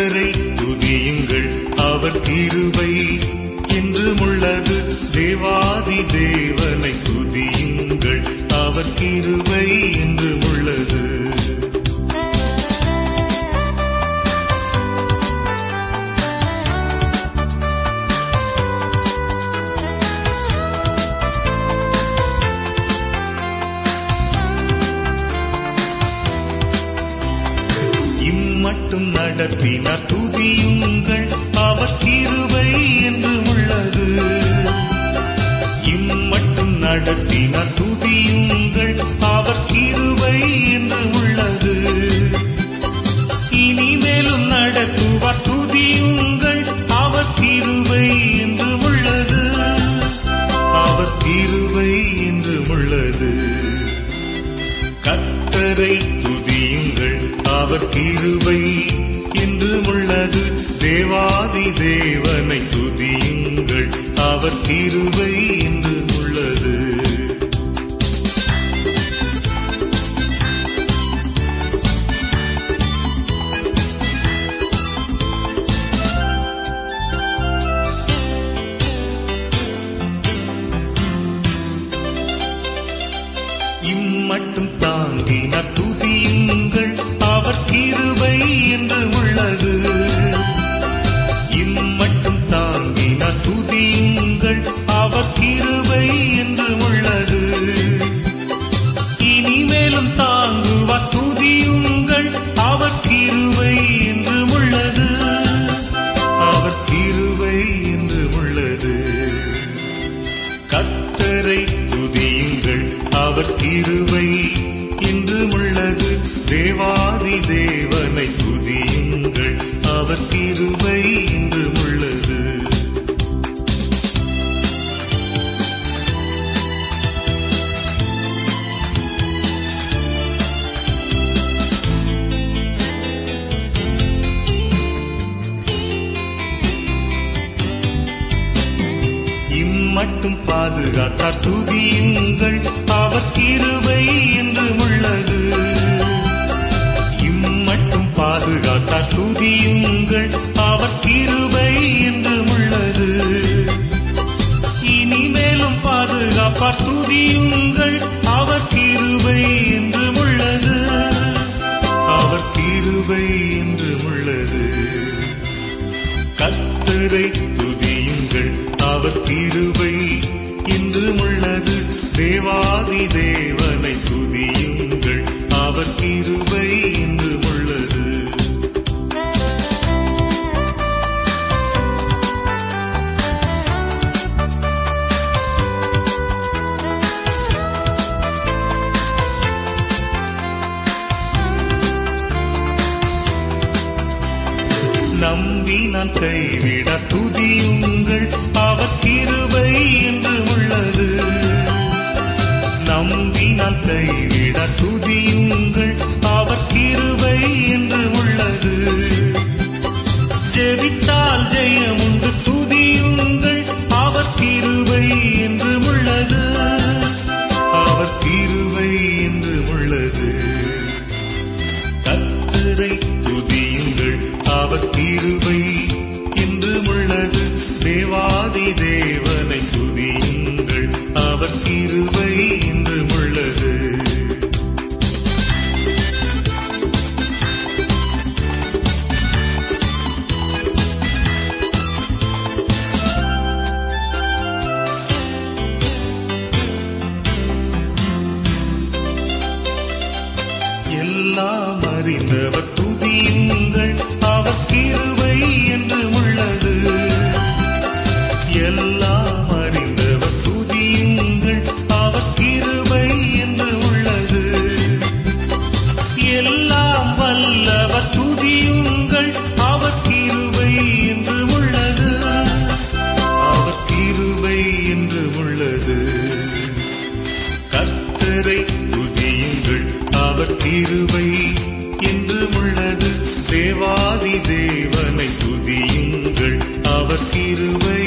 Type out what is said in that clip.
கர்த்தரை துதியுங்கள் அவர் கிருபை என்றும் உள்ளது தேவாதி தேவனை துதியுங்கள் அவர் கிருபை என்றும் உள்ளது இம்மட்டும் நடத்தினார் துதியுங்கள் அவர் கிருபை என்று உள்ளது இம்மட்டும் நடத்தினார் துதியுங்கள் அவர் கிருபை என்று உள்ளது இனிமேலும் நடத்துவார் துதியுங்கள் அவர் கிருபை என்று உள்ளது அவர் கிருபை என்று உள்ளது கத்தரை துதியுங்கள் அவர் கிருபை என்று உள்ளது தேவாதி தேவனை துதியுங்கள் அவர் கிருபை என்று உள்ளது இம்மட்டும் தாங்கினார் துதியுங்கள் அவர் கிருபை என்று உள்ளது இம்மட்டும் தாங்கினார் துதியுங்கள் அவர் கிருபை என்று உள்ளது இனிமேலும் தாங்குவார் துதியுங்கள் அவர் கிருபை என்று உள்ளது அவர் கிருபை என்று உள்ளது கத்தரை துதியுங்கள் அவர் கிருபை என்று உள்ளது தேவாதி தேவனை துதியுங்கள் அவர் கிருபை என்று உள்ளது இம்மட்டும் பாதுகாத்தார் துதியுங்கள் அவர் கிருபை என்று உள்ளது இம்மட்டும் பாதுகாத்தார் துதியுங்கள் அவர் கிருபை என்று உள்ளது இனிமேலும் பாதுகாப்பார் துதியுங்கள் அவர் கிருபை என்று உள்ளது அவர் கிருபை என்று உள்ளது கர்த்தரை துதியுங்கள் அவர் கிருபை என்றும் உள்ளது தேவாதி தேவனை துதியுங்கள் அவர் கிருபை என்றும் உள்ளது நம்பி நான் கைவிட துதியுங்கள் அவர் கிருபை என்று உள்ளது நம்பி நான் கைவிட துதியுங்கள் அவர் கிருபை என்று உள்ளது ஜெபித்தால் ஜெயம் உண்டு துதியுங்கள் அவர் கிருபை என்று உள்ளது அவர் கிருபை என்று உள்ளது கத்தரை துதியுங்கள் அவர் கிருபை என்று உள்ளது தேவாதி தேவனை துதியுங்கள் அவர் கிருபை என்று உள்ளது எல்லாம் அறிந்தவர் துதியுங்கள் அவர் கிருபை என்று உள்ளது எல்லாம் அறிந்தவர் துதியுங்கள் அவர் கிருபை என்று உள்ளது எல்லாம் வல்லவர் துதியுங்கள் அவர் கிருபை என்று உள்ளது அவர் கிருபை என்று உள்ளது கர்த்தரை துதியுங்கள் அவர் கிருபை என்று உள்ளது தேவாதி தேவனை துதியுங்கள் அவர் கிருபை